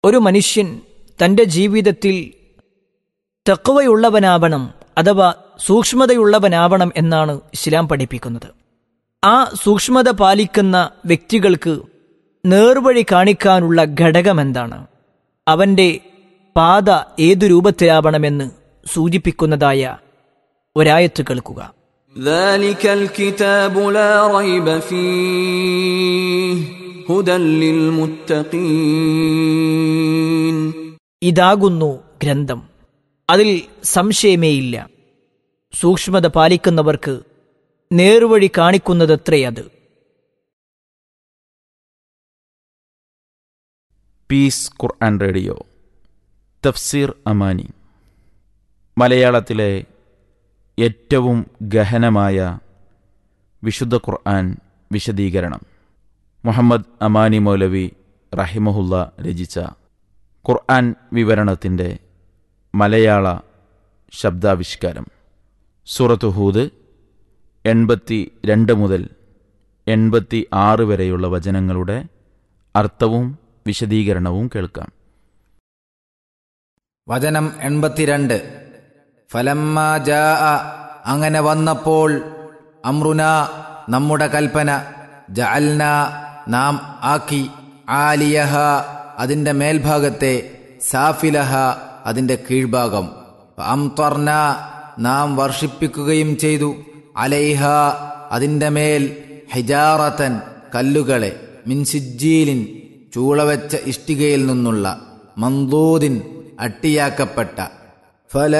ഒരു മനുഷ്യൻ തൻ്റെ ജീവിതത്തിൽ തെക്കുവയുള്ളവനാവണം അഥവാ സൂക്ഷ്മതയുള്ളവനാവണം എന്നാണ് ഇസ്ലാം പഠിപ്പിക്കുന്നത് ആ സൂക്ഷ്മത പാലിക്കുന്ന വ്യക്തികൾക്ക് നേർവഴി കാണിക്കാനുള്ള ഘടകമെന്താണ് അവൻ്റെ പാത ഏതു രൂപത്തിലാവണമെന്ന് സൂചിപ്പിക്കുന്നതായ ഒരായത്ത് കേൾക്കുക ذلك الكتاب لا ريب فيه هدى للمتقين ഇതാകുന്നു ഗ്രന്ഥം അതിൽ സംശയമേയില്ല സൂക്ഷ്മത പാലിക്കുന്നവർക്ക് നേർവഴി കാണിക്കുന്നതത്രേ അത് പീസ് ഖുർആൻ റേഡിയോ തഫ്സീർ അമാനി മലയാളത്തിലെ ഏറ്റവും ഗഹനമായ വിശുദ്ധ ഖുർആൻ വിശദീകരണം മുഹമ്മദ് അമാനി മൗലവി റഹിമഹുല്ല രചിച്ച ഖുർആൻ വിവരണത്തിൻ്റെ മലയാള ശബ്ദാവിഷ്കാരം സൂറത്ത് ഹൂദ് എൺപത്തി രണ്ട് മുതൽ എൺപത്തി ആറ് വരെയുള്ള വചനങ്ങളുടെ അർത്ഥവും വിശദീകരണവും കേൾക്കാം വചനം എൺപത്തിരണ്ട് ഫലമ്മ ജാ അങ്ങനെ വന്നപ്പോൾ അമ്രുന നമ്മുടെ കൽപ്പന ജഅൽന നാം ആക്കി ആലിയഹ അതിൻ്റെ മേൽഭാഗത്തെ സാഫിലഹ അതിൻ്റെ കീഴ്ഭാഗം അംത്വർന നാം വർഷിപ്പിക്കുകയും ചെയ്തു അലൈഹ അതിൻ്റെ മേൽ ഹിജാറത്തൻ കല്ലുകളെ മിൻസിജ്ജീലിൻ ചൂളവെച്ച ഇഷ്ടികയിൽ നിന്നുള്ള മന്ദൂദിൻ അട്ടിയാക്കപ്പെട്ട ഫല